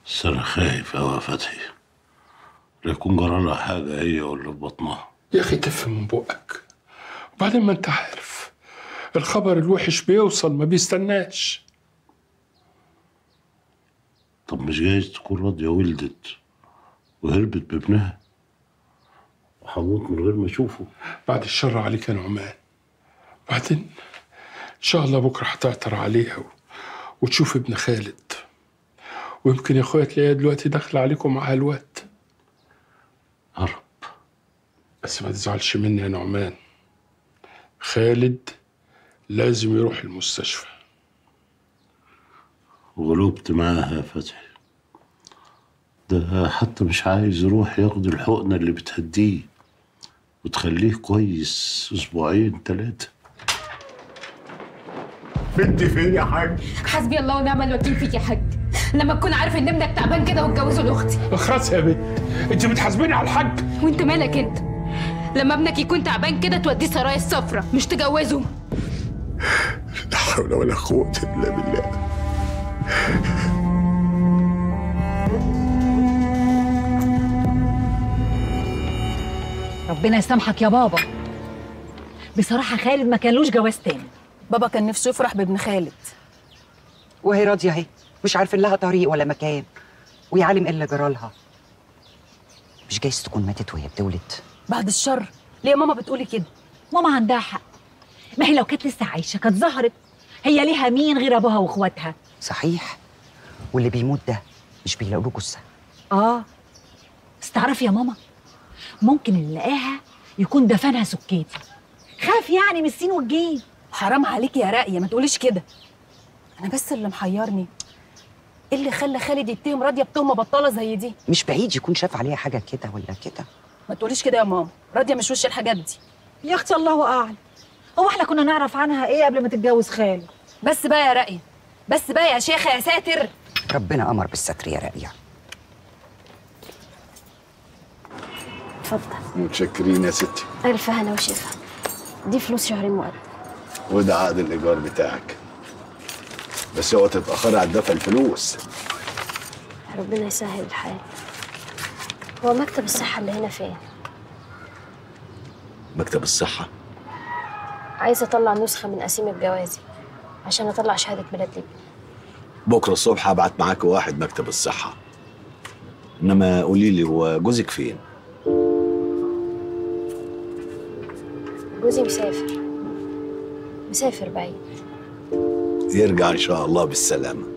بس انا خايف اوي يا فتحي لا يكون جرى لها حاجه هي ولا في بطنها يا اخي تفهم من بقك وبعدين ما انت عارف الخبر الوحش بيوصل ما بيستناش طب مش جايز تكون راضيه ولدت وهربت بابنها وهموت من غير ما اشوفه بعد الشر عليك يا نعمان بعدين ان شاء الله بكره هتعثر عليها و... وتشوف ابن خالد ويمكن يا اخويا تلاقيها دلوقتي داخله عليكم معاها الواد يا رب بس ما تزعلش مني يا نعمان خالد لازم يروح المستشفى غلوبت معاها يا فتحي ده حتى مش عايز يروح ياخد الحقنة اللي بتهديه وتخليه كويس أسبوعين تلاتة بنتي فين يا حاج حسبي الله ونعم الوكيل فيك يا حاج لما تكون عارف ان ابنك تعبان كده واتجوزه لاختي اخرس يا بنت انت بتحاسبيني على الحاج وانت مالك انت لما ابنك يكون تعبان كده توديه سرايا الصفرة مش تجوزه لا حول ولا قوة إلا بالله ربنا يسامحك يا بابا بصراحة خالد ما كانلوش جواز تاني بابا كان نفسه يفرح بابن خالد وهي راضيه اهي مش عارفين لها طريق ولا مكان ويا عالم ايه اللي جرالها مش جايز تكون ماتت وهي بتولد بعد الشر ليه يا ماما بتقولي كده ماما عندها حق ما هي لو كانت لسه عايشة كانت ظهرت هي ليها مين غير أبوها وإخواتها صحيح واللي بيموت ده مش بيلاقوا له جثه آه بس تعرفي يا ماما ممكن اللي لقاها يكون دفنها سكيتي خاف يعني من السين والجيم حرام عليكي يا راقيه ما تقوليش كده انا بس اللي محيرني ايه اللي خلى خالد يتهم راضيه بتهمه بطاله زي دي مش بعيد يكون شاف عليها حاجه كده ولا كده ما تقوليش كده يا ماما راضيه مش وش الحاجات دي يا أختي الله أعلم هو احنا كنا نعرف عنها إيه قبل ما تتجوز خالد بس بقى يا راقيه بس بقى يا شيخه يا ساتر ربنا امر بالستر يا راقيه اتفضل متشكرين يا ستي ألف هنا وشفا دي فلوس شهرين مقدم وده عقد الايجار بتاعك بس اوعى تتاخري على دفع الفلوس ربنا يسهل الحال هو مكتب الصحة اللي هنا فين؟ مكتب الصحه عايزة أطلع نسخة من قسيمة جوازي عشان أطلع شهادة ميلاد لابني بكره الصبح هبعت معاك واحد مكتب الصحه انما قولي لي هو جوزك فين جوزي مسافر مسافر بعيد يرجع ان شاء الله بالسلامه